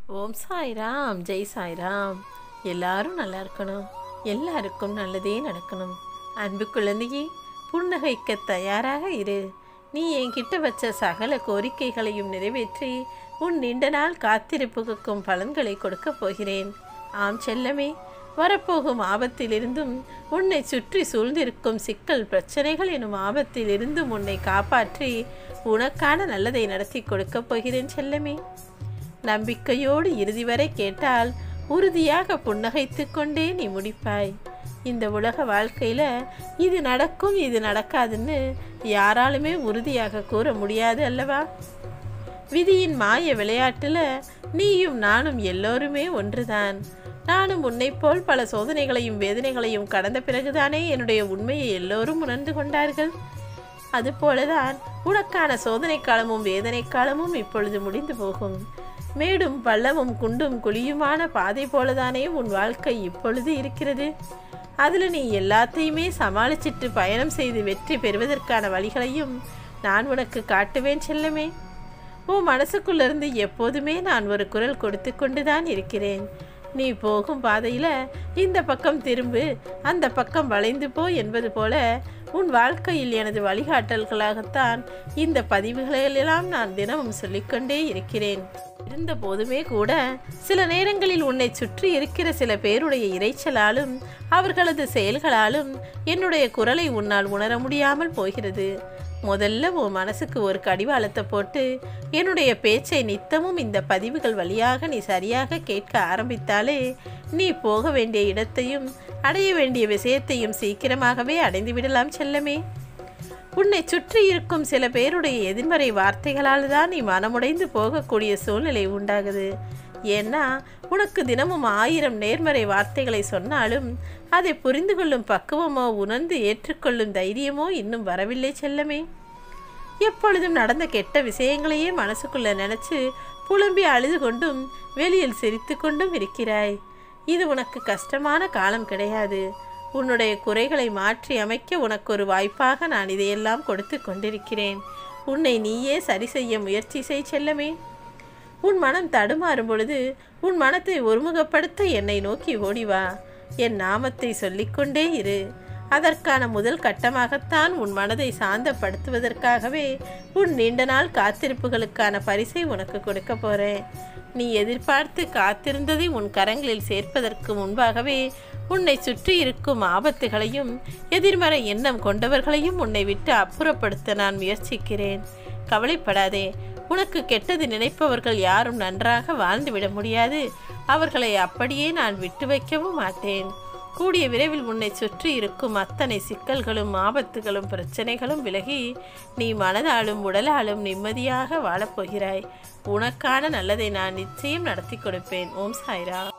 ஓம் சாய்ராம் ஜெய் சாய்ராம் எல்லாரும் நல்லா இருக்கணும் எல்லாருக்கும் நல்லதே நடக்கணும் அன்பு குழந்தையே புன்னகைக்க தயாராக இரு நீ என்கிட்ட வச்ச சகல கோரிக்கைகளையும் நிறைவேற்றி உன் நீண்ட நாள் காத்திருப்புக்கும் பலன்களை கொடுக்கப் போகிறேன் ஆம் செல்லமே வரப்போகும் ஆபத்திலிருந்தும் உன்னை சுற்றி சூழ்ந்திருக்கும் சிக்கல் பிரச்சனைகள் எனும் ஆபத்திலிருந்தும் உன்னை காப்பாற்றி உனக்கான நல்லதை நடத்தி கொடுக்கப் போகிறேன் செல்லமே நம்பிக்கையோடு இறுதி வரை கேட்டால் உறுதியாக புன்னகைத்து கொண்டே நீ முடிப்பாய் இந்த உலக வாழ்க்கையில் இது நடக்கும் இது நடக்காதுன்னு யாராலுமே உறுதியாக கூற முடியாது அல்லவா விதியின் மாய விளையாட்டில் நீயும் நானும் எல்லோருமே ஒன்றுதான் நானும் உன்னைப் போல் பல சோதனைகளையும் வேதனைகளையும் கடந்த பிறகுதானே என்னுடைய உண்மையை எல்லோரும் உணர்ந்து கொண்டார்கள் அதுபோலதான் உனக்கான சோதனை காலமும் வேதனை காலமும் இப்பொழுது முடிந்து போகும் மேடும் பள்ளமும் குண்டும் குழியுமான பாதை போலதானே உன் வாழ்க்கை இப்பொழுது இருக்கிறது அதில் நீ எல்லாத்தையுமே சமாளிச்சிட்டு பயணம் செய்து வெற்றி பெறுவதற்கான வழிகளையும் நான் உனக்கு காட்டுவேன் செல்லமே உன் மனசுக்குள்ளிருந்து எப்போதுமே நான் ஒரு குரல் கொடுத்து கொண்டுதான் இருக்கிறேன் நீ போகும் பாதையில் இந்த பக்கம் திரும்பு அந்த பக்கம் வளைந்து போ என்பது போல உன் வாழ்க்கையில் எனது வழிகாட்டல்களாகத்தான் இந்த பதிவுகளெல்லாம் நான் தினமும் சொல்லிக்கொண்டே இருக்கிறேன் இருந்த போதுமே கூட சில நேரங்களில் உன்னை சுற்றி இருக்கிற சில பேருடைய இறைச்சலாலும் அவர்களது செயல்களாலும் என்னுடைய குரலை உன்னால் உணர முடியாமல் போகிறது முதல்ல உன் மனசுக்கு ஒரு கடிவாளத்தை போட்டு என்னுடைய பேச்சை நித்தமும் இந்த பதிவுகள் வழியாக நீ சரியாக கேட்க ஆரம்பித்தாலே நீ போக வேண்டிய இடத்தையும் அடைய வேண்டிய விஷயத்தையும் சீக்கிரமாகவே அடைந்து விடலாம் செல்லமே உன்னை சுற்றி இருக்கும் சில பேருடைய எதிர்மறை வார்த்தைகளால் தான் நீ மனமுடைந்து போகக்கூடிய சூழ்நிலை உண்டாகுது ஏன்னா உனக்கு தினமும் ஆயிரம் நேர்மறை வார்த்தைகளை சொன்னாலும் அதை புரிந்து கொள்ளும் பக்குவமோ உணர்ந்து ஏற்றுக்கொள்ளும் தைரியமோ இன்னும் வரவில்லை செல்லமே எப்பொழுதும் நடந்த கெட்ட விஷயங்களையே மனசுக்குள்ள நினைச்சு புலம்பி அழுது கொண்டும் வெளியில் சிரித்து கொண்டும் இருக்கிறாய் இது உனக்கு கஷ்டமான காலம் கிடையாது உன்னுடைய குறைகளை மாற்றி அமைக்க உனக்கு ஒரு வாய்ப்பாக நான் இதையெல்லாம் கொடுத்து கொண்டிருக்கிறேன் உன்னை நீயே சரி செய்ய முயற்சி செய் செல்லமே உன் மனம் தடுமாறும் பொழுது உன் மனத்தை ஒருமுகப்படுத்த என்னை நோக்கி ஓடிவா என் நாமத்தை சொல்லிக்கொண்டே இரு அதற்கான முதல் கட்டமாகத்தான் உன் மனதை சாந்தப்படுத்துவதற்காகவே உன் நீண்ட நாள் காத்திருப்புகளுக்கான பரிசை உனக்கு கொடுக்க போறேன் நீ எதிர்பார்த்து காத்திருந்ததை உன் கரங்களில் சேர்ப்பதற்கு முன்பாகவே உன்னை சுற்றி இருக்கும் ஆபத்துகளையும் எதிர்மறை எண்ணம் கொண்டவர்களையும் உன்னை விட்டு அப்புறப்படுத்த நான் முயற்சிக்கிறேன் கவலைப்படாதே உனக்கு கெட்டது நினைப்பவர்கள் யாரும் நன்றாக வாழ்ந்துவிட முடியாது அவர்களை அப்படியே நான் விட்டு வைக்கவும் மாட்டேன் கூடிய விரைவில் உன்னை சுற்றி இருக்கும் அத்தனை சிக்கல்களும் ஆபத்துகளும் பிரச்சனைகளும் விலகி நீ மனதாலும் உடலாலும் நிம்மதியாக வாழப்போகிறாய் உனக்கான நல்லதை நான் நிச்சயம் நடத்தி கொடுப்பேன் ஓம் சாய்ரா